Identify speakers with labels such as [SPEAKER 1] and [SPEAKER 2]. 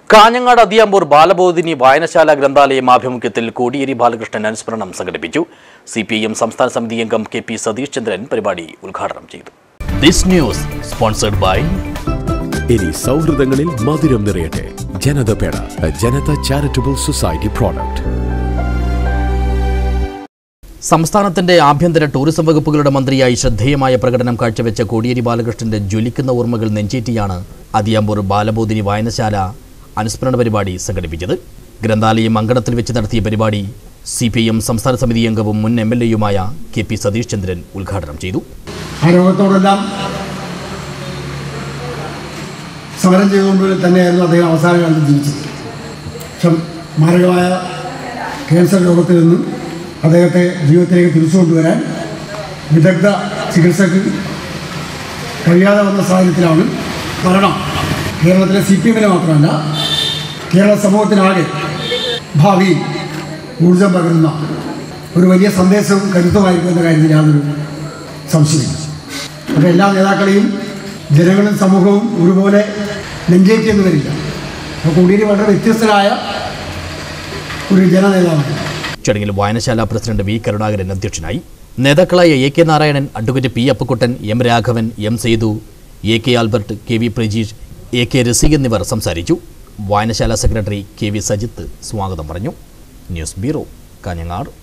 [SPEAKER 1] കാഞ്ഞങ്ങാട് അതിയാമ്പൂർ ബാലബോധിനി വായനശാല ഗ്രന്ഥാലയം ആഭിമുഖ്യത്തിൽ കോടിയേരി ബാലകൃഷ്ണൻ അനുസ്മരണം സംഘടിപ്പിച്ചു സി പി ഐ എം സംസ്ഥാന സമിതി അംഗം കെ പി സതീഷ് ചന്ദ്രൻ പരിപാടി ഉദ്ഘാടനം ചെയ്തു ദിസ് ന്യൂസ് സ്പോൺസർഡ് ബൈ
[SPEAKER 2] ഇനി സൗഹൃദങ്ങളിൽ മധുരം നിറയട്ടെ ജനത പേട ജനത ചാരിറ്റബിൾ സൊസൈറ്റി പ്രോഡക്റ്റ്
[SPEAKER 1] സംസ്ഥാനത്തിന്റെ ആഭ്യന്തര ടൂറിസം വകുപ്പുകളുടെ മന്ത്രിയായി ശ്രദ്ധേയമായ പ്രകടനം കാഴ്ചവെച്ച കോടിയേരി ബാലകൃഷ്ണന്റെ ജ്വലിക്കുന്ന ഓർമ്മകൾ നെഞ്ചേറ്റിയാണ് അതിയാമ്പൂർ ബാലബോധിനി വായനശാല അനുസ്മരണ പരിപാടി സംഘടിപ്പിച്ചത് ഗ്രന്ഥാലയം അങ്കണത്തിൽ വെച്ച് നടത്തിയ പരിപാടി സി പി എം സംസ്ഥാന സമിതി അംഗവും മുൻ എം എൽ എയുമായ കെ പി സതീഷ് ചന്ദ്രൻ ഉദ്ഘാടനം ചെയ്തു
[SPEAKER 3] ആ രോഗത്തോടെല്ലാം സമരം ചെയ്തുകൊണ്ട് തന്നെയായിരുന്നു അദ്ദേഹം അവസാന കാലത്ത് ജീവിച്ചത് പക്ഷെ മാരകമായ ക്യാൻസർ രോഗത്തിൽ നിന്ന് അദ്ദേഹത്തെ ജീവിതത്തിലേക്ക് തിരിച്ചു കൊണ്ടുവരാൻ വിദഗ്ധ ചികിത്സക്ക് കഴിയാതെ വന്ന സാഹചര്യത്തിലാണ് മരണം കേരളത്തിലെ സി പി എമ്മിനെ മാത്രമല്ല കേരള സമൂഹത്തിനാകെ ഭാവിയിൽ ഊർജം പകരുന്ന ഒരു വലിയ സന്ദേശവും കരുത്തുമായിരിക്കും എന്ന കാര്യത്തിൽ യാതൊരു സംശയമില്ല അപ്പോൾ എല്ലാ നേതാക്കളെയും ജനങ്ങളും സമൂഹവും ഒരുപോലെ നെഞ്ചേറ്റിയെന്ന് വരില്ല അപ്പോൾ കോടിയേരി വളരെ വ്യത്യസ്തരായ ഒരു ജനനേതാവാണ്
[SPEAKER 1] ചടങ്ങിൽ വായനശാല പ്രസിഡന്റ് വി കരുണാകരൻ അധ്യക്ഷനായി നേതാക്കളായ A K Narayanan advocate P Appukuttan M Raghavan M Sethu A K Albert K V Prajeesh A K Raseeq എന്നിവർ സംസാരിച്ചു വായനശാല സെക്രട്ടറി കെ വി സജിത്ത് സ്വാഗതം പറഞ്ഞു ന്യൂസ് ബ്യൂറോ കാഞ്ഞങ്ങാട്